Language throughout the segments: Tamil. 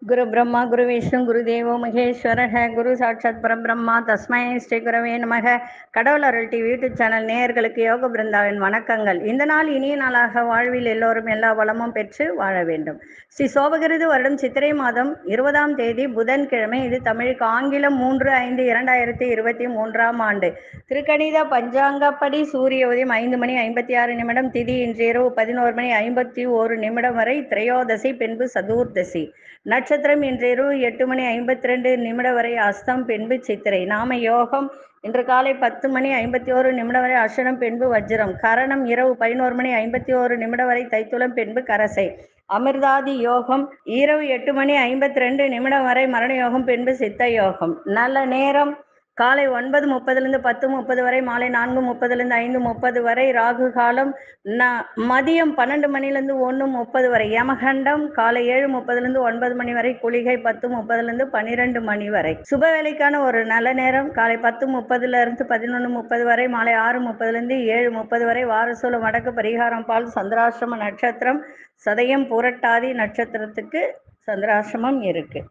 குரு பிரம்மா குரு விஷ்ணு குரு தேவோ மகேஸ்வரக குரு சாட்சாத் பரபிரம்மா தஸ்மை ஸ்ரீ குரவே நமக கடவுள் அருள் டிவி யூடியூப் சேனல் நேயர்களுக்கு யோக பிருந்தாவின் வணக்கங்கள் இந்த நாள் இனிய நாளாக வாழ்வில் எல்லோரும் எல்லா வளமும் பெற்று வாழ வேண்டும் ஸ்ரீ சோபகிருது வருடம் சித்திரை மாதம் இருபதாம் தேதி புதன்கிழமை இது தமிழுக்கு ஆங்கிலம் மூன்று ஐந்து இரண்டாயிரத்தி இருபத்தி மூன்றாம் ஆண்டு திருக்கணித பஞ்சாங்கப்படி சூரிய உதயம் ஐந்து மணி ஐம்பத்தி ஆறு நிமிடம் திதி இன்று இரவு பதினோரு மணி ஐம்பத்தி ஓரு நிமிடம் வரை திரையோதசி பின்பு சதுர்தசி நட்சத்திரம் இன்று இரவு எட்டு மணி ஐம்பத்தி ரெண்டு நிமிடம் வரை அஸ்தம் பின்பு சித்திரை நாம யோகம் இன்று காலை பத்து மணி ஐம்பத்தி ஓரு நிமிடம் வரை அஷனம் பின்பு வஜ்ரம் கரணம் இரவு பதினோரு மணி ஐம்பத்தி ஓரு நிமிடம் வரை தைத்துளம் பின்பு கரசை அமிர்தாதி யோகம் இரவு எட்டு மணி ஐம்பத்தி ரெண்டு நிமிடம் வரை மரண யோகம் பின்பு சித்த யோகம் நல்ல நேரம் காலை ஒன்பது முப்பதுலேருந்து பத்து முப்பது வரை மாலை நான்கு முப்பதுலேருந்து ஐந்து முப்பது வரை ராகு காலம் ந மதியம் பன்னெண்டு மணிலேருந்து ஒன்று முப்பது வரை யமகண்டம் காலை ஏழு முப்பதுலேருந்து ஒன்பது மணி வரை குளிகை பத்து முப்பதுலேருந்து பன்னிரெண்டு மணி வரை சுப வேலைக்கான ஒரு நல்ல நேரம் காலை பத்து முப்பதுலேருந்து பதினொன்று முப்பது வரை மாலை ஆறு முப்பதுலேருந்து ஏழு முப்பது வரை வாரசூல வடக்கு பரிகாரம் பால் சந்திராசிரம நட்சத்திரம் சதயம் புரட்டாதி நட்சத்திரத்துக்கு சந்திராசிரமம் இருக்கு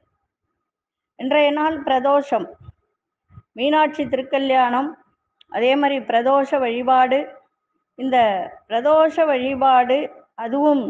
இன்றைய நாள் பிரதோஷம் மீனாட்சி திருக்கல்யாணம் அதே மாதிரி பிரதோஷ வழிபாடு இந்த பிரதோஷ வழிபாடு அதுவும்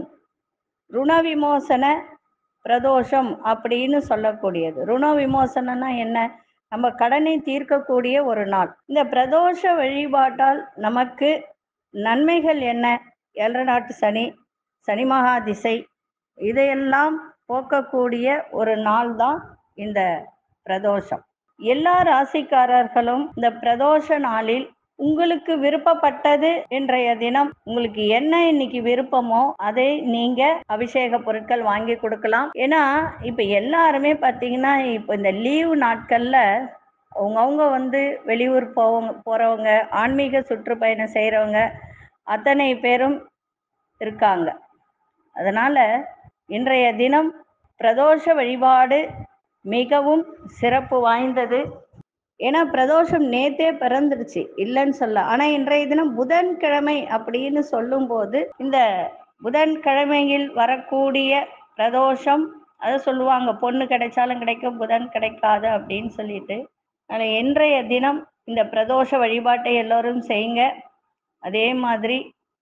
ருண விமோசன பிரதோஷம் அப்படின்னு சொல்லக்கூடியது ருண விமோசனம்னா என்ன நம்ம கடனை தீர்க்கக்கூடிய ஒரு நாள் இந்த பிரதோஷ வழிபாட்டால் நமக்கு நன்மைகள் என்ன ஏழரை நாட்டு சனி சனி மகா திசை இதையெல்லாம் போக்கக்கூடிய ஒரு நாள் தான் இந்த பிரதோஷம் எல்லா ராசிக்காரர்களும் இந்த பிரதோஷ நாளில் உங்களுக்கு விருப்பப்பட்டது இன்றைய தினம் உங்களுக்கு என்ன இன்னைக்கு விருப்பமோ அதை நீங்க அபிஷேக பொருட்கள் வாங்கி கொடுக்கலாம் ஏன்னா இப்ப எல்லாருமே பாத்தீங்கன்னா இப்ப இந்த லீவு நாட்கள்ல அவங்கவுங்க வந்து வெளியூர் போவங்க போறவங்க ஆன்மீக சுற்றுப்பயணம் செய்யறவங்க அத்தனை பேரும் இருக்காங்க அதனால இன்றைய தினம் பிரதோஷ வழிபாடு மிகவும் சிறப்பு வாய்ந்தது ஏன்னா பிரதோஷம் நேத்தே பிறந்துருச்சு இல்லைன்னு சொல்ல ஆனா இன்றைய தினம் புதன்கிழமை அப்படின்னு சொல்லும்போது இந்த புதன்கிழமையில் வரக்கூடிய பிரதோஷம் அதை சொல்லுவாங்க பொண்ணு கிடைச்சாலும் கிடைக்கும் புதன் கிடைக்காது அப்படின்னு சொல்லிட்டு அதனால் இன்றைய தினம் இந்த பிரதோஷ வழிபாட்டை எல்லோரும் செய்யுங்க அதே மாதிரி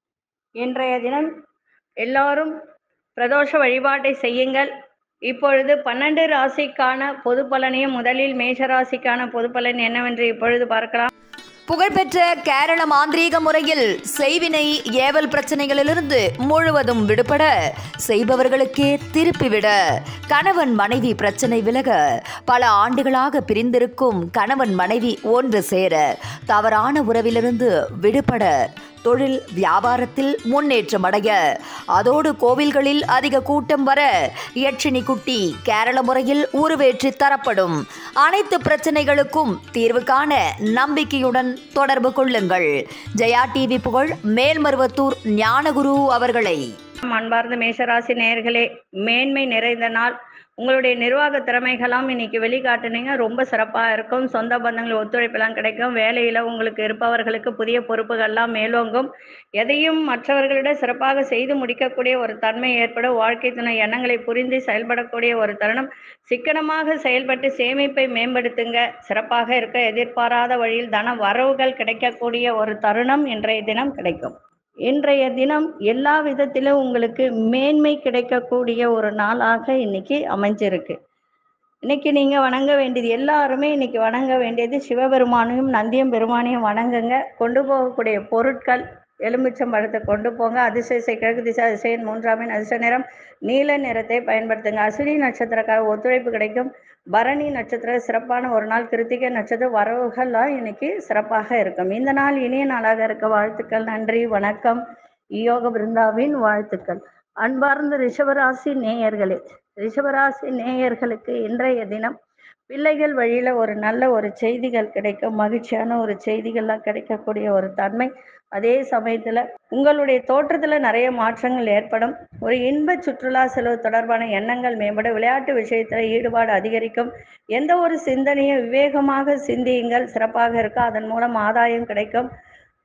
இன்றைய தினம் எல்லோரும் பிரதோஷ வழிபாட்டை செய்யுங்கள் இப்பொழுது பன்னெண்டு ராசிக்கான பொது பலனையும் முதலில் மேஷ ராசிக்கான பொது பலன் என்னவென்று இப்பொழுது பார்க்கலாம் புகழ்பெற்ற கேரள மாந்திரீக முறையில் செய்வினை ஏவல் பிரச்சனைகளிலிருந்து முழுவதும் விடுபட செய்பவர்களுக்கே திருப்பிவிட கணவன் மனைவி பிரச்சனை விலக பல ஆண்டுகளாக பிரிந்திருக்கும் கணவன் மனைவி ஒன்று சேர தவறான உறவிலிருந்து விடுபட தொழில் வியாபாரத்தில் முன்னேற்றம் அடைய அதோடு கோவில்களில் அதிக கூட்டம் வர யட்சினி குட்டி கேரள முறையில் உருவேற்றி தரப்படும் அனைத்து பிரச்சனைகளுக்கும் தீர்வு காண நம்பிக்கையுடன் தொடர்பு கொள்ளுங்கள் ஜெயா டிவி புகழ் மேல்மருவத்தூர் ஞானகுரு அவர்களை அன்பார்ந்த மேஷராசி நேயர்களே மேன்மை நிறைந்த நாள் உங்களுடைய நிர்வாக திறமைகளாம் இன்னைக்கு வெளிக்காட்டுனீங்க ரொம்ப சிறப்பாக இருக்கும் சொந்த பந்தங்கள் ஒத்துழைப்பெல்லாம் கிடைக்கும் வேலையில் உங்களுக்கு இருப்பவர்களுக்கு புதிய பொறுப்புகள்லாம் மேலோங்கும் எதையும் மற்றவர்களிட சிறப்பாக செய்து முடிக்கக்கூடிய ஒரு தன்மை ஏற்படும் வாழ்க்கை துணை எண்ணங்களை புரிந்து செயல்படக்கூடிய ஒரு தருணம் சிக்கனமாக செயல்பட்டு சேமிப்பை மேம்படுத்துங்க சிறப்பாக இருக்க எதிர்பாராத வழியில் தன வரவுகள் கிடைக்கக்கூடிய ஒரு தருணம் இன்றைய தினம் கிடைக்கும் இன்றைய தினம் எல்லா விதத்திலும் உங்களுக்கு மேன்மை கிடைக்கக்கூடிய ஒரு நாளாக இன்னைக்கு அமைஞ்சிருக்கு இன்னைக்கு நீங்க வணங்க வேண்டியது எல்லாருமே இன்னைக்கு வணங்க வேண்டியது சிவபெருமானையும் நந்தியம் பெருமானையும் வணங்குங்க கொண்டு போகக்கூடிய பொருட்கள் எலுமிச்சம் பழத்தை கொண்டு போங்க அதிசய கிழக்கு திசை அதிசயன் மூன்றாமின் அதிர்ஷ்ட நிறம் நீல நிறத்தை பயன்படுத்துங்க அஸ்வினி நட்சத்திரக்கார ஒத்துழைப்பு கிடைக்கும் பரணி நட்சத்திர சிறப்பான ஒரு நாள் கிருத்திகை நட்சத்திர வரவுகள்லாம் இன்னைக்கு சிறப்பாக இருக்கும் இந்த நாள் இனிய நாளாக இருக்க வாழ்த்துக்கள் நன்றி வணக்கம் யோக பிருந்தாவின் வாழ்த்துக்கள் அன்பார்ந்த ரிஷபராசி நேயர்களே ரிஷபராசி நேயர்களுக்கு இன்றைய தினம் பிள்ளைகள் வழியில ஒரு நல்ல ஒரு செய்திகள் கிடைக்கும் மகிழ்ச்சியான ஒரு செய்திகள்லாம் கிடைக்கக்கூடிய ஒரு தன்மை அதே சமயத்துல உங்களுடைய தோற்றத்துல நிறைய மாற்றங்கள் ஏற்படும் ஒரு இன்ப சுற்றுலா செலவு தொடர்பான எண்ணங்கள் மேம்பட விளையாட்டு விஷயத்துல ஈடுபாடு அதிகரிக்கும் எந்த ஒரு சிந்தனையும் விவேகமாக சிந்தியுங்கள் சிறப்பாக இருக்கும் அதன் மூலம் ஆதாயம் கிடைக்கும்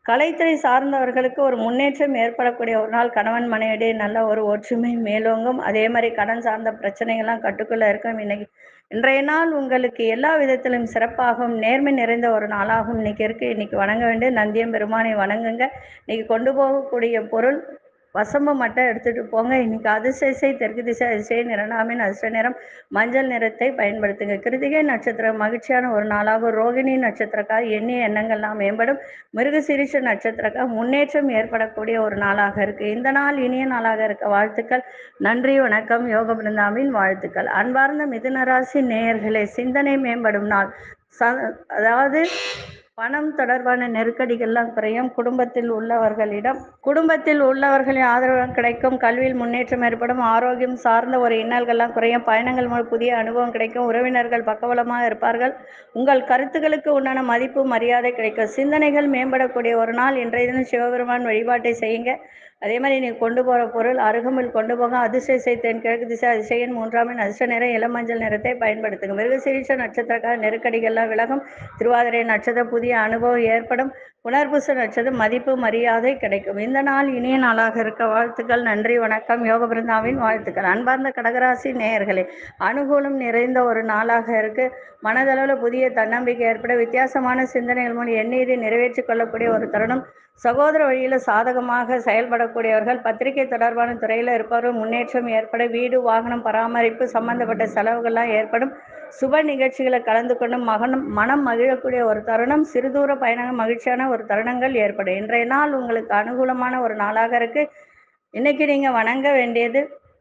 கலைத்துறை சார்ந்தவர்களுக்கு ஒரு முன்னேற்றம் ஏற்படக்கூடிய ஒரு நாள் கணவன் மனைவிடையே நல்ல ஒரு ஒற்றுமை மேலோங்கும் அதே மாதிரி கடன் சார்ந்த பிரச்சனைகள்லாம் கட்டுக்குள்ள இருக்கும் இன்னைக்கு இன்றைய நாள் உங்களுக்கு எல்லா விதத்திலும் சிறப்பாகவும் நேர்மை நிறைந்த ஒரு நாளாகவும் இன்னைக்கு இருக்கு இன்னைக்கு வணங்க வேண்டிய நந்தியம் பெருமானை வணங்குங்க இன்னைக்கு கொண்டு போகக்கூடிய பொருள் வசம்பு மட்டும் எடுத்துட்டு போங்க இன்னைக்கு அதிசயசை தெற்கு திசை அதிசய நிறனாமின் அதிர்ஷ்ட நிறம் மஞ்சள் நிறத்தை பயன்படுத்துங்க கிருத்திகை நட்சத்திரம் மகிழ்ச்சியான ஒரு நாளாகும் ரோகிணி நட்சத்திரக்காக எண்ணிய எண்ணங்கள்லாம் மேம்படும் மிருகசீரிஷ நட்சத்திரக்காக முன்னேற்றம் ஏற்படக்கூடிய ஒரு நாளாக இருக்கு இந்த நாள் இனிய நாளாக இருக்க வாழ்த்துக்கள் நன்றி வணக்கம் யோக பிருந்தாவின் வாழ்த்துக்கள் அன்பார்ந்த மிதுனராசி நேயர்களே சிந்தனை மேம்படும் நாள் ச அதாவது பணம் தொடர்பான நெருக்கடிகள்லாம் குறையும் குடும்பத்தில் உள்ளவர்களிடம் குடும்பத்தில் உள்ளவர்களின் ஆதரவு கிடைக்கும் கல்வியில் முன்னேற்றம் ஏற்படும் ஆரோக்கியம் சார்ந்த ஒரு இன்னல்கள்லாம் குறையும் பயணங்கள் மூலம் புதிய அனுபவம் கிடைக்கும் உறவினர்கள் பக்கபலமாக இருப்பார்கள் உங்கள் கருத்துக்களுக்கு உண்டான மதிப்பு மரியாதை கிடைக்கும் சிந்தனைகள் மேம்படக்கூடிய ஒரு நாள் இன்றைய தினம் சிவபெருமான் வழிபாட்டை செய்யுங்க அதே மாதிரி நீ கொண்டு போகிற பொருள் அருகம்பில் கொண்டு போக அதிசய தென் கிழக்கு திசை அதிசயன் மூன்றாம் எண் அதிர்ஷ்ட நிறம் இளமஞ்சள் நிறத்தை பயன்படுத்துங்க மிருகசீரிஷ நட்சத்திரக்கார நெருக்கடிகள்லாம் விலகும் திருவாதிரை நட்சத்திரம் புதிய அனுபவம் ஏற்படும் புனர்பூச நட்சத்திரம் மதிப்பு மரியாதை கிடைக்கும் இந்த நாள் இனிய நாளாக இருக்க வாழ்த்துக்கள் நன்றி வணக்கம் யோக பிருந்தாவின் வாழ்த்துக்கள் அன்பார்ந்த கடகராசி நேயர்களே அனுகூலம் நிறைந்த ஒரு நாளாக இருக்கு மனதளவில் புதிய தன்னம்பிக்கை ஏற்பட வித்தியாசமான சிந்தனைகள் மூலம் எண்ணீரை நிறைவேற்றிக் கொள்ளக்கூடிய ஒரு தருணம் சகோதர வழியில் சாதகமாக செயல்படக்கூடியவர்கள் பத்திரிகை தொடர்பான துறையில் இருப்பவர்கள் முன்னேற்றம் ஏற்பட வீடு வாகனம் பராமரிப்பு சம்பந்தப்பட்ட செலவுகள்லாம் ஏற்படும் சுப நிகழ்ச்சிகளை கலந்து கொண்டு மகனம் மனம் மகிழக்கூடிய ஒரு தருணம் சிறுதூர பயணங்கள் மகிழ்ச்சியான ஒரு தருணங்கள் ஏற்படும் இன்றைய நாள் உங்களுக்கு அனுகூலமான ஒரு நாளாக இருக்கு இன்னைக்கு நீங்க வணங்க வேண்டியது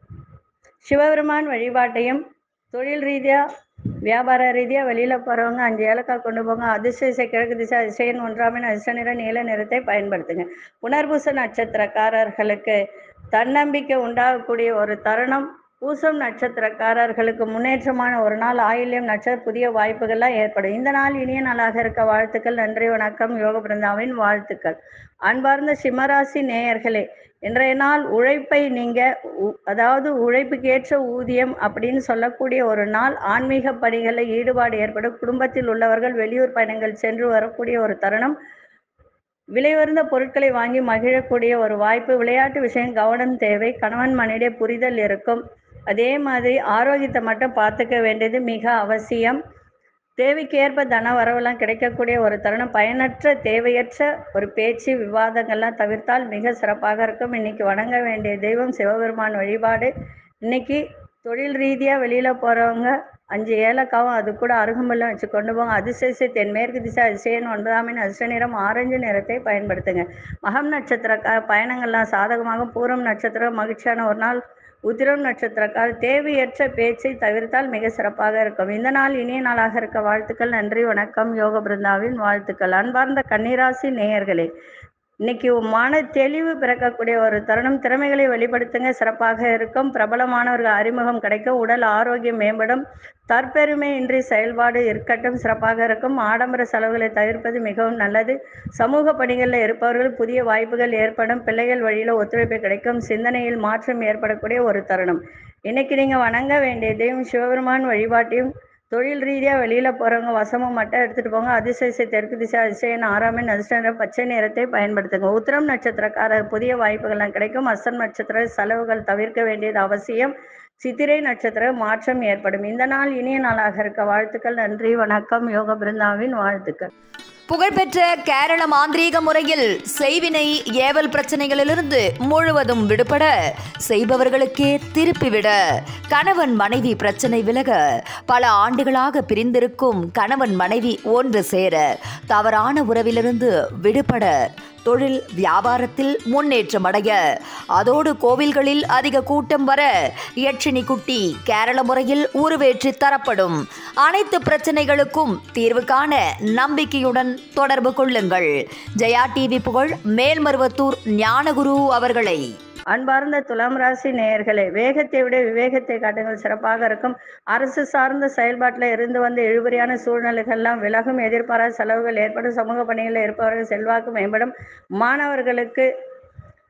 சிவபெருமான் வழிபாட்டையும் தொழில் ரீதியா வியாபார ரீதியா வெளியில போறவங்க அஞ்சு ஏலக்காய் கொண்டு போங்க அதிசய கிழக்கு திசை அதிசயன் ஒன்றாமின் அதிர்ஷ்ட நிற நீல நிறத்தை பயன்படுத்துங்க புனர்பூச நட்சத்திரக்காரர்களுக்கு தன்னம்பிக்கை உண்டாகக்கூடிய ஒரு தருணம் பூசம் நட்சத்திரக்காரர்களுக்கு முன்னேற்றமான ஒரு நாள் ஆயில்யம் நட்சத்திர புதிய வாய்ப்புகள்லாம் ஏற்படும் இந்த நாள் இனிய நாளாக இருக்க வாழ்த்துக்கள் நன்றி வணக்கம் யோக பிருந்தாவின் வாழ்த்துக்கள் அன்பார்ந்த சிம்மராசி நேயர்களே இன்றைய நாள் உழைப்பை நீங்க உ- அதாவது உழைப்புக்கு ஏற்ற ஊதியம் அப்படின்னு சொல்லக்கூடிய ஒரு நாள் ஆன்மீக பணிகளில் ஈடுபாடு ஏற்படும் குடும்பத்தில் உள்ளவர்கள் வெளியூர் பயணங்கள் சென்று வரக்கூடிய ஒரு தருணம் விலையுயர்ந்த பொருட்களை வாங்கி மகிழக்கூடிய ஒரு வாய்ப்பு விளையாட்டு விஷயம் கவனம் தேவை கணவன் மனைவிடைய புரிதல் இருக்கும் அதே மாதிரி ஆரோக்கியத்தை மட்டும் பார்த்துக்க வேண்டியது மிக அவசியம் தேவைக்கேற்ப தன வரவெல்லாம் கிடைக்கக்கூடிய ஒரு தருணம் பயனற்ற தேவையற்ற ஒரு பேச்சு விவாதங்கள்லாம் தவிர்த்தால் மிக சிறப்பாக இருக்கும் இன்னைக்கு வணங்க வேண்டிய தெய்வம் சிவபெருமான் வழிபாடு இன்னைக்கு தொழில் ரீதியாக வெளியில் போகிறவங்க அஞ்சு ஏலக்காவும் அது கூட அருகம்புல்லம் வச்சு கொண்டு போங்க அதிசய தென்மேற்கு திசை அதிசயன் ஒன்பதாமின் அதிர்ஷ்ட நிறம் ஆரஞ்சு நிறத்தை பயன்படுத்துங்க மகம் நட்சத்திரக்கார பயணங்கள்லாம் சாதகமாக பூரம் நட்சத்திரம் மகிழ்ச்சியான ஒரு நாள் உத்திரம் நட்சத்திரக்கார் தேவையற்ற பேச்சை தவிர்த்தால் மிக சிறப்பாக இருக்கும் இந்த நாள் இனிய நாளாக இருக்க வாழ்த்துக்கள் நன்றி வணக்கம் யோக பிருந்தாவின் வாழ்த்துக்கள் அன்பார்ந்த கன்னிராசி நேயர்களே இன்னைக்கு மன தெளிவு பிறக்கக்கூடிய ஒரு தருணம் திறமைகளை வெளிப்படுத்துங்க சிறப்பாக இருக்கும் பிரபலமானவர்கள் அறிமுகம் கிடைக்கும் உடல் ஆரோக்கியம் மேம்படும் தற்பெருமை இன்றி செயல்பாடு இருக்கட்டும் சிறப்பாக இருக்கும் ஆடம்பர செலவுகளை தவிர்ப்பது மிகவும் நல்லது சமூக பணிகளில் இருப்பவர்கள் புதிய வாய்ப்புகள் ஏற்படும் பிள்ளைகள் வழியில் ஒத்துழைப்பு கிடைக்கும் சிந்தனையில் மாற்றம் ஏற்படக்கூடிய ஒரு தருணம் இன்னைக்கு நீங்க வணங்க வேண்டியதையும் சிவபெருமான் வழிபாட்டையும் தொழில் ரீதியாக வெளியில் போகிறவங்க வசமும் மட்டும் எடுத்துகிட்டு போங்க அதிசய தெற்கு திசை அதிசயன் ஆறாமின் அதிர்ஷ்ட நிறம் பச்சை நிறத்தை பயன்படுத்துங்க உத்திரம் நட்சத்திரக்காரர் புதிய வாய்ப்புகள்லாம் கிடைக்கும் அஸ்தம் நட்சத்திர செலவுகள் தவிர்க்க வேண்டியது அவசியம் சித்திரை நட்சத்திர மாற்றம் ஏற்படும் இந்த நாள் இனிய நாளாக இருக்க வாழ்த்துக்கள் நன்றி வணக்கம் யோக பிருந்தாவின் வாழ்த்துக்கள் புகழ்பெற்ற கேரள மாந்திரீக முறையில் செய்வினை ஏவல் பிரச்சனைகளிலிருந்து முழுவதும் விடுபட செய்பவர்களுக்கே திருப்பிவிட கணவன் மனைவி பிரச்சனை விலக பல ஆண்டுகளாக பிரிந்திருக்கும் கணவன் மனைவி ஒன்று சேர தவறான உறவிலிருந்து விடுபட தொழில் வியாபாரத்தில் முன்னேற்றம் அடைய அதோடு கோவில்களில் அதிக கூட்டம் வர யட்சினி குட்டி கேரள முறையில் உருவேற்றி தரப்படும் அனைத்து பிரச்சனைகளுக்கும் தீர்வு காண நம்பிக்கையுடன் தொடர்பு கொள்ளுங்கள் ஜெயா டிவி புகழ் மேல்மருவத்தூர் ஞானகுரு அவர்களை அன்பார்ந்த துலாம் ராசி நேயர்களே வேகத்தை விட விவேகத்தை காட்டுங்கள் சிறப்பாக இருக்கும் அரசு சார்ந்த செயல்பாட்டில் இருந்து வந்த இழுபறியான சூழ்நிலைகள்லாம் விலகும் எதிர்பாராத செலவுகள் ஏற்படும் சமூக பணிகளில் இருப்பவர்கள் செல்வாக்கு மேம்படும் மாணவர்களுக்கு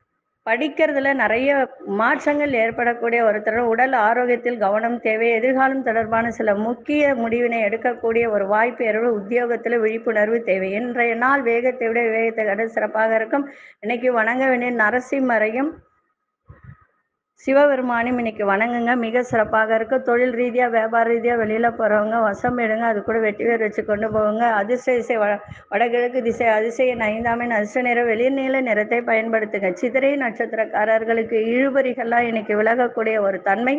படிக்கிறதுல நிறைய மாற்றங்கள் ஏற்படக்கூடிய ஒரு தருணம் உடல் ஆரோக்கியத்தில் கவனம் தேவை எதிர்காலம் தொடர்பான சில முக்கிய முடிவினை எடுக்கக்கூடிய ஒரு வாய்ப்பு ஏற்பட உத்தியோகத்தில் விழிப்புணர்வு தேவை இன்றைய நாள் வேகத்தை விட விவேகத்தை விட சிறப்பாக இருக்கும் இன்னைக்கு வணங்க வேண்டிய நரசிம்மரையும் சிவபெருமானையும் இன்னைக்கு வணங்குங்க மிக சிறப்பாக இருக்கு தொழில் ரீதியாக வியாபார ரீதியாக வெளியில் போகிறவங்க வசம் எடுங்க அது கூட வெட்டி வேர் வச்சு கொண்டு போங்க அதிர்ஷ்ட திசை வட வடகிழக்கு திசை அதிசய ஐந்தாமின் அதிர்ஷ்ட நிற வெளிர்நீல நிறத்தை பயன்படுத்துங்க சித்திரை நட்சத்திரக்காரர்களுக்கு இழுபறிகள்லாம் இன்னைக்கு விலகக்கூடிய ஒரு தன்மை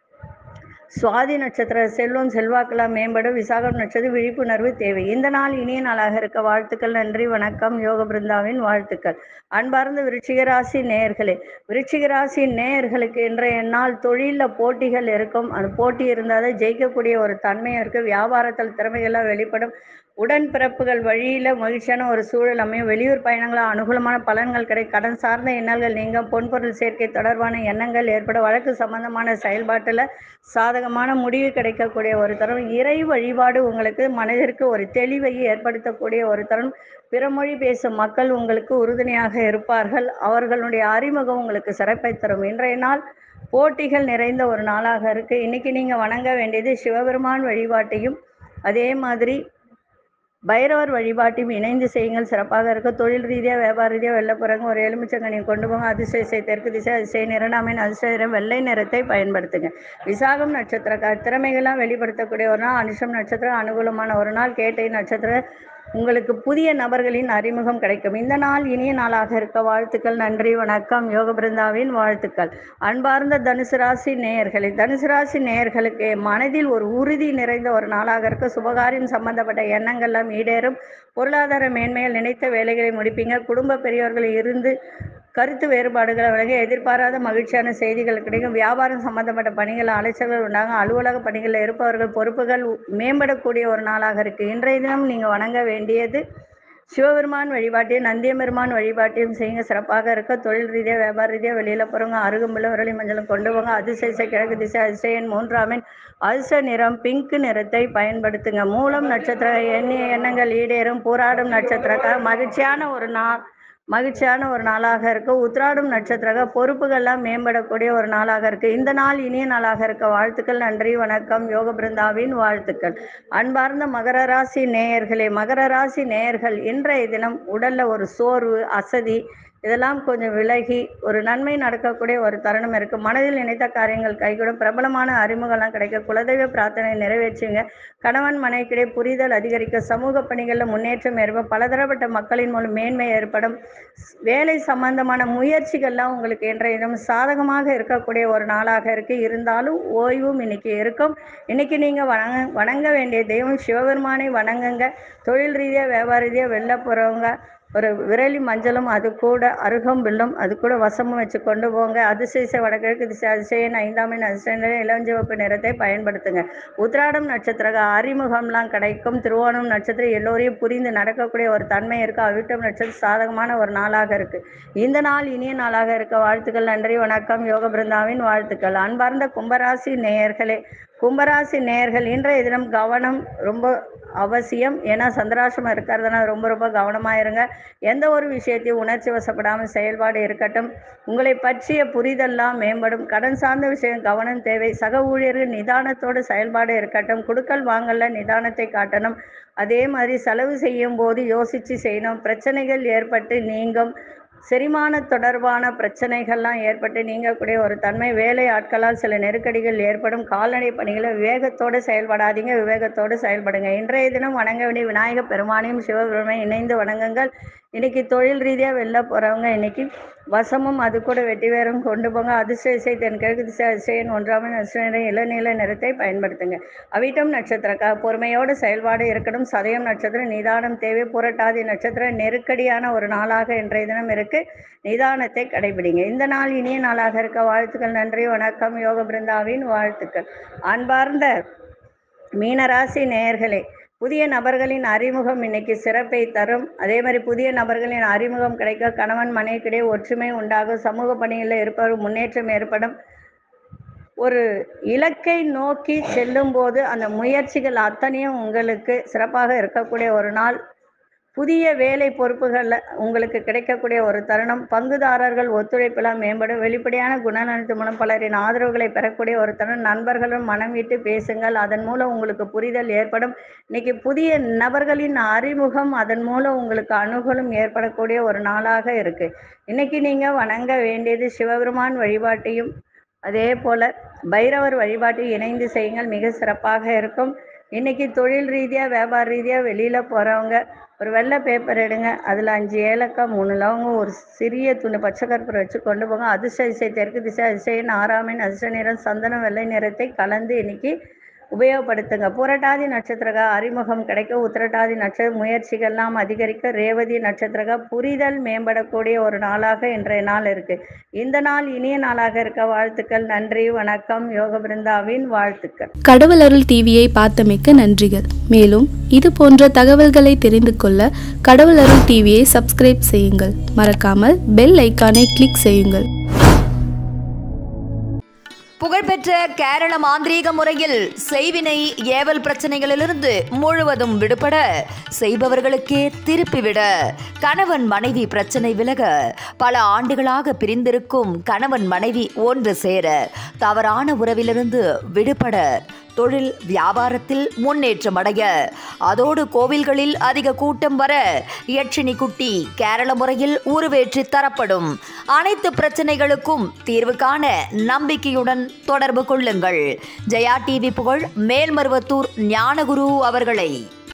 சுவாதி நட்சத்திர செல்வம் செல்வாக்கெல்லாம் மேம்படும் விசாகம் நட்சத்திர விழிப்புணர்வு தேவை இந்த நாள் இனிய நாளாக இருக்க வாழ்த்துக்கள் நன்றி வணக்கம் யோக பிருந்தாவின் வாழ்த்துக்கள் அன்பார்ந்த விருச்சிக ராசி நேயர்களே விருச்சிக ராசி நேயர்களுக்கு இன்றைய நாள் தொழிலில் போட்டிகள் இருக்கும் அந்த போட்டி இருந்தால் தான் ஜெயிக்கக்கூடிய ஒரு தன்மையும் இருக்குது வியாபாரத்தில் திறமைகள்லாம் வெளிப்படும் உடன்பிறப்புகள் வழியில் மகிழ்ச்சியான ஒரு சூழல் அமையும் வெளியூர் பயணங்களால் அனுகூலமான பலன்கள் கிடை கடன் சார்ந்த எண்ணங்கள் நீங்க பொன்பொருள் சேர்க்கை தொடர்பான எண்ணங்கள் ஏற்பட வழக்கு சம்பந்தமான செயல்பாட்டில் சாதகமான முடிவு கிடைக்கக்கூடிய ஒரு தருணம் இறை வழிபாடு உங்களுக்கு மனதிற்கு ஒரு தெளிவை ஏற்படுத்தக்கூடிய ஒரு தருணம் பிறமொழி பேசும் மக்கள் உங்களுக்கு உறுதுணையாக இருப்பார்கள் அவர்களுடைய அறிமுகம் உங்களுக்கு சிறப்பை தரும் இன்றைய நாள் போட்டிகள் நிறைந்த ஒரு நாளாக இருக்கு இன்னைக்கு நீங்க வணங்க வேண்டியது சிவபெருமான் வழிபாட்டையும் அதே மாதிரி பைரவர் வழிபாட்டையும் இணைந்து செய்யுங்கள் சிறப்பாக இருக்கும் தொழில் ரீதியாக வியாபார ரீதியாக வெளில போகிறாங்க ஒரு எலுமிச்சங்கனியை கொண்டு போங்க அதிசய திசை தெற்கு திசை அதிசய நிறனாமின் அதிசய நிறம் வெள்ளை நிறத்தை பயன்படுத்துங்க விசாகம் நட்சத்திர திறமைகள்லாம் வெளிப்படுத்தக்கூடிய ஒரு நாள் அனுஷம் நட்சத்திரம் அனுகூலமான ஒரு நாள் கேட்டை நட்சத்திரம் உங்களுக்கு புதிய நபர்களின் அறிமுகம் கிடைக்கும் இந்த நாள் இனிய நாளாக இருக்க வாழ்த்துக்கள் நன்றி வணக்கம் யோக பிருந்தாவின் வாழ்த்துக்கள் அன்பார்ந்த தனுசு ராசி நேயர்களே தனுசு ராசி நேயர்களுக்கு மனதில் ஒரு உறுதி நிறைந்த ஒரு நாளாக இருக்க சுபகாரியம் சம்பந்தப்பட்ட எண்ணங்கள்லாம் ஈடேறும் பொருளாதார மேன்மையில் நினைத்த வேலைகளை முடிப்பீங்க குடும்ப பெரியவர்கள் இருந்து கருத்து வேறுபாடுகளை வழங்க எதிர்பாராத மகிழ்ச்சியான செய்திகள் கிடைக்கும் வியாபாரம் சம்பந்தப்பட்ட பணிகள் அலைச்சல்கள் உண்டாகும் அலுவலக பணிகளில் இருப்பவர்கள் பொறுப்புகள் மேம்படக்கூடிய ஒரு நாளாக இருக்கு இன்றைய தினம் நீங்க வணங்க வேண்டியது சிவபெருமான் வழிபாட்டையும் நந்தியபெருமான் வழிபாட்டையும் செய்யுங்க சிறப்பாக இருக்க தொழில் ரீதியாக வியாபார ரீதியாக வெளியில் போகிறவங்க அருகம்புல்ல விரலி மஞ்சளும் கொண்டு போங்க அதிசய கிழக்கு திசை அதிசயன் மூன்றாமின் அதிர்ஷ்ட நிறம் பிங்க் நிறத்தை பயன்படுத்துங்க மூலம் நட்சத்திர எண்ணிய எண்ணங்கள் ஈடேறும் போராடும் நட்சத்திரக்காக மகிழ்ச்சியான ஒரு நாள் மகிழ்ச்சியான ஒரு நாளாக இருக்கு உத்ராடும் நட்சத்திரக பொறுப்புகள்லாம் மேம்படக்கூடிய ஒரு நாளாக இருக்கு இந்த நாள் இனிய நாளாக இருக்க வாழ்த்துக்கள் நன்றி வணக்கம் யோக பிருந்தாவின் வாழ்த்துக்கள் அன்பார்ந்த மகர ராசி நேயர்களே மகர ராசி நேயர்கள் இன்றைய தினம் உடல்ல ஒரு சோர்வு அசதி இதெல்லாம் கொஞ்சம் விலகி ஒரு நன்மை நடக்கக்கூடிய ஒரு தருணம் இருக்கு மனதில் நினைத்த காரியங்கள் கைகூடும் பிரபலமான அறிமுகம்லாம் கிடைக்க குலதெய்வ பிரார்த்தனை நிறைவேற்றுங்க கணவன் மனைவிக்கிடையே புரிதல் அதிகரிக்க சமூக பணிகளில் முன்னேற்றம் ஏற்படும் பலதரப்பட்ட மக்களின் மூலம் மேன்மை ஏற்படும் வேலை சம்பந்தமான முயற்சிகள்லாம் உங்களுக்கு இன்றைய தினம் சாதகமாக இருக்கக்கூடிய ஒரு நாளாக இருக்கு இருந்தாலும் ஓய்வும் இன்னைக்கு இருக்கும் இன்னைக்கு நீங்க வணங்க வணங்க வேண்டிய தெய்வம் சிவபெருமானை வணங்குங்க தொழில் ரீதியாக வியாபார ரீதியாக வெளில போறவங்க ஒரு விரலி மஞ்சளும் அது கூட அருகம்பில்லும் அது கூட வசமும் வச்சு கொண்டு போங்க அதிசய வடகிழக்கு திசை அதிசயன் ஐந்தாமின் அதிசய இளஞ்சிவப்பு நிறத்தை பயன்படுத்துங்க உத்ராடம் நட்சத்திர அறிமுகம்லாம் கிடைக்கும் திருவோணம் நட்சத்திரம் எல்லோரையும் புரிந்து நடக்கக்கூடிய ஒரு தன்மை இருக்கு அவிட்டம் நட்சத்திரம் சாதகமான ஒரு நாளாக இருக்கு இந்த நாள் இனிய நாளாக இருக்க வாழ்த்துக்கள் நன்றி வணக்கம் யோக பிருந்தாவின் வாழ்த்துக்கள் அன்பார்ந்த கும்பராசி நேயர்களே கும்பராசி நேயர்கள் இன்றைய தினம் கவனம் ரொம்ப அவசியம் ஏன்னா சந்திராசிரமம் இருக்கிறதுனால ரொம்ப ரொம்ப கவனமாக இருங்க எந்த ஒரு விஷயத்தையும் உணர்ச்சி வசப்படாமல் செயல்பாடு இருக்கட்டும் உங்களை பற்றிய புரிதல்லாம் மேம்படும் கடன் சார்ந்த விஷயம் கவனம் தேவை சக ஊழியர்கள் நிதானத்தோடு செயல்பாடு இருக்கட்டும் குடுக்கல் வாங்கல நிதானத்தை காட்டணும் அதே மாதிரி செலவு செய்யும் போது யோசித்து செய்யணும் பிரச்சனைகள் ஏற்பட்டு நீங்கும் செரிமான தொடர்பான பிரச்சனைகள்லாம் ஏற்பட்டு நீங்கக்கூடிய ஒரு தன்மை வேலை ஆட்களால் சில நெருக்கடிகள் ஏற்படும் கால்நடை பணிகளை விவேகத்தோடு செயல்படாதீங்க விவேகத்தோடு செயல்படுங்க இன்றைய தினம் வணங்க வேண்டிய விநாயக பெருமானையும் சிவபெருமானையும் இணைந்து வணங்குங்கள் இன்னைக்கு தொழில் ரீதியாக வெளில போகிறவங்க இன்னைக்கு வசமும் அது கூட வெட்டி வேரும் கொண்டு போங்க அதிர்ஷ்ட இசை தென்கிழக்கு திசை அதிசயன் ஒன்றாமல் அதிர்ஷ்ட இளநீல நிறத்தை பயன்படுத்துங்க அவிட்டம் நட்சத்திரக்கா பொறுமையோடு செயல்பாடு இருக்கணும் சதயம் நட்சத்திரம் நிதானம் தேவை புரட்டாதி நட்சத்திரம் நெருக்கடியான ஒரு நாளாக இன்றைய தினம் இருக்கு நிதானத்தை கடைபிடிங்க இந்த நாள் இனிய நாளாக இருக்க வாழ்த்துக்கள் நன்றி வணக்கம் யோக பிருந்தாவின் வாழ்த்துக்கள் அன்பார்ந்த மீனராசி நேயர்களே புதிய நபர்களின் அறிமுகம் இன்னைக்கு சிறப்பை தரும் அதே மாதிரி புதிய நபர்களின் அறிமுகம் கிடைக்க கணவன் மனைவிக்கிடையே ஒற்றுமை உண்டாகும் சமூக பணிகளில் இருப்பவர் முன்னேற்றம் ஏற்படும் ஒரு இலக்கை நோக்கி செல்லும் போது அந்த முயற்சிகள் அத்தனையும் உங்களுக்கு சிறப்பாக இருக்கக்கூடிய ஒரு நாள் புதிய வேலை பொறுப்புகளில் உங்களுக்கு கிடைக்கக்கூடிய ஒரு தருணம் பங்குதாரர்கள் ஒத்துழைப்பெல்லாம் மேம்படும் வெளிப்படையான குணநலத்து மூலம் பலரின் ஆதரவுகளை பெறக்கூடிய ஒரு தருணம் நண்பர்களும் மனம் விட்டு பேசுங்கள் அதன் மூலம் உங்களுக்கு புரிதல் ஏற்படும் இன்னைக்கு புதிய நபர்களின் அறிமுகம் அதன் மூலம் உங்களுக்கு அணுகலும் ஏற்படக்கூடிய ஒரு நாளாக இருக்கு இன்னைக்கு நீங்க வணங்க வேண்டியது சிவபெருமான் வழிபாட்டையும் அதே போல பைரவர் வழிபாட்டையும் இணைந்து செய்யுங்கள் மிக சிறப்பாக இருக்கும் இன்னைக்கு தொழில் ரீதியா வியாபார ரீதியா வெளியில போறவங்க ஒரு வெள்ளை பேப்பர் எடுங்க அதில் அஞ்சு ஏலக்காய் மூணு லவங்கம் ஒரு சிறிய துணி பச்சை கற்பூரம் வச்சு கொண்டு போங்க அதிர்ஷ்ட திசை தெற்கு திசை அதிசயன் ஆறாமின் அதிர்ஷ்ட நிறம் சந்தனம் வெள்ளை நிறத்தை கலந்து இன்னைக்கு உபயோகப்படுத்துங்க புரட்டாதி நட்சத்திரக அறிமுகம் கிடைக்க உத்திரட்டாதி நட்சத்திர முயற்சிகள்லாம் அதிகரிக்க ரேவதி நட்சத்திரக புரிதல் மேம்படக்கூடிய ஒரு நாளாக இன்றைய நாள் இருக்கு இந்த நாள் இனிய நாளாக இருக்க வாழ்த்துக்கள் நன்றி வணக்கம் யோக பிருந்தாவின் வாழ்த்துக்கள் கடவுள் அருள் டிவியை பார்த்தமைக்க நன்றிகள் மேலும் இது போன்ற தகவல்களை தெரிந்து கொள்ள கடவுள் அருள் டிவியை சப்ஸ்கிரைப் செய்யுங்கள் மறக்காமல் பெல் ஐக்கானை கிளிக் செய்யுங்கள் புகழ்பெற்ற கேரள மாந்திரீக முறையில் செய்வினை ஏவல் பிரச்சனைகளிலிருந்து முழுவதும் விடுபட செய்பவர்களுக்கே திருப்பிவிட கணவன் மனைவி பிரச்சனை விலக பல ஆண்டுகளாக பிரிந்திருக்கும் கணவன் மனைவி ஒன்று சேர தவறான உறவிலிருந்து விடுபட தொழில் வியாபாரத்தில் முன்னேற்றம் அடைய அதோடு கோவில்களில் அதிக கூட்டம் வர யட்சினி குட்டி கேரள முறையில் உருவேற்றி தரப்படும் அனைத்து பிரச்சனைகளுக்கும் தீர்வு காண நம்பிக்கையுடன் தொடர்பு கொள்ளுங்கள் ஜெயா டிவி புகழ் மேல்மருவத்தூர் ஞானகுரு அவர்களை